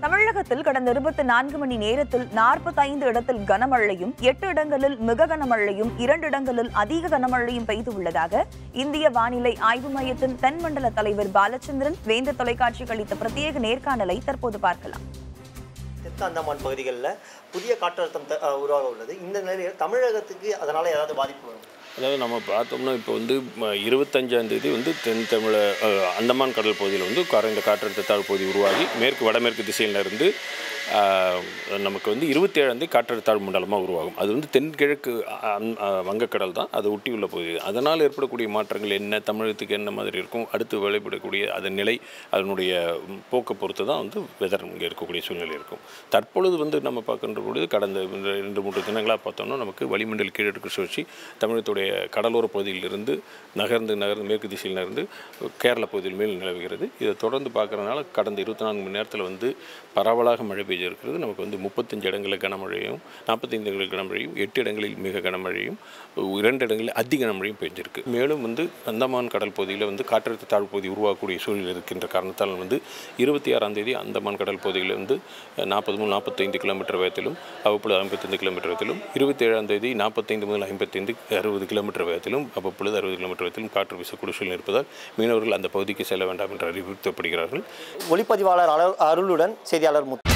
தமிழகத்தில் கடந்த இருபத்தி நான்கு மணி நேரத்தில் நாற்பத்தைந்து இடத்தில் கனமழையும் எட்டு இடங்களில் மிக கனமழையும் இரண்டு இடங்களில் அதிக கனமழையும் பெய்துள்ளதாக இந்திய வானிலை ஆய்வு மையத்தின் தென்மண்டல தலைவர் பாலச்சந்திரன் வேந்த தொலைக்காட்சிக்கு அளித்த பிரத்யேக நேர்காணலை தற்போது பார்க்கலாம் தெற்கு அந்தமான் பகுதிகளில் புதிய காற்றழுத்தம் த- அஹ் உருவாக உள்ளது இந்த நிலையில் தமிழகத்துக்கு அதனால ஏதாவது பாதிப்பு வரும் அதாவது நம்ம பார்த்தோம்னா இப்போ வந்து ம- இருபத்தஞ்சாம் தேதி வந்து தென் தமிழ அஹ், அந்தமான் கடல் பகுதியில் வந்து குறைந்த காற்றழுத்த தாழ்வு பகுதி உருவாகி மேற்கு வடமேற்கு திசையில இருந்து ஆஹ், நமக்கு வந்து இருபத்தேழாம் தேதி காற்றழுத்த தாழ்வு மண்டலமாக உருவாகும் அது வந்து தென்கிழக்கு அ- அ- வங்கக்கடல் தான் அதை ஒட்டி உள்ள பகுதி அதனால் ஏற்படக்கூடிய மாற்றங்கள் என்ன தமிழகத்துக்கு என்ன மாதிரி இருக்கும் அடுத்து விளைபடக்கூடிய அதன் நிலை அதனுடைய போக்கை பொறுத்து தான் வந்து வெதர் இங்கே இருக்கக்கூடிய சூழ்நிலை இருக்கும் தற்பொழுது வந்து நம்ம பார்க்கின்ற பொழுது கடந்த இந்த ரெண்டு மூன்று தினங்களாக பார்த்தோம்னா நமக்கு வளிமண்டல கீழடுக்கு சுழற்சி தமிழகத்துடைய கடலோர பகுதியிலிருந்து நகர்ந்து நகர்ந்து மேற்கு திசையில் நகர்ந்து கேரள பகுதியில் மேல் நிலவுகிறது இதை தொடர்ந்து பார்க்கறதுனால கடந்த இருபத்தி நான்கு மணி நேரத்தில் வந்து பரவலாக மழை பெய்திருக்கிறது நமக்கு வந்து முப்பத்தஞ்சு இடங்களில் கனமழையும் நாற்பத்தைந்து இடங்களில் கனமழையும் எட்டு இடங்களில் மிக கனமழையும் இரண்டு இடங்களில் அதி கனமழையும் பெய்திருக்கு மேலும் வந்து அந்தமான் கடல் பகுதியில் வந்து காற்றழுத்த தாழ்வு பகுதி உருவாக்கக்கூடிய சூழல் இருக்கின்ற காரணத்தால் வந்து இருபத்தி ஆறாம் தேதி அந்தமான் கடல் பகுதியில் வந்து நாற்பது முதல் நாற்பத்தைந்து கிலோமீட்டர் வேகத்திலும் அவ்வப்பொழுது ஐம்பத்தைந்து கிலோமீட்டர் வேகத்திலும் இருபத்தி ஏழாம் தேதி நாற்பத்தைந்து முதல் ஐம்பத்தைந்து அறுபது கிலோமீட்டர் வேகத்திலும் அவ்வப்பொழுது அறுபது கிலோமீட்டர் வேகத்திலும் காற்று வீசக்கூடிய சூழல் இருப்பதால் மீனவர்கள் அந்த பகுதிக்கு செல்ல வேண்டாம் என்று அறிவுறுத்தப்படுகிறார்கள் ஒளிப்பதிவாளர் அல- அருளுடன் செய்தியாளர் முத்து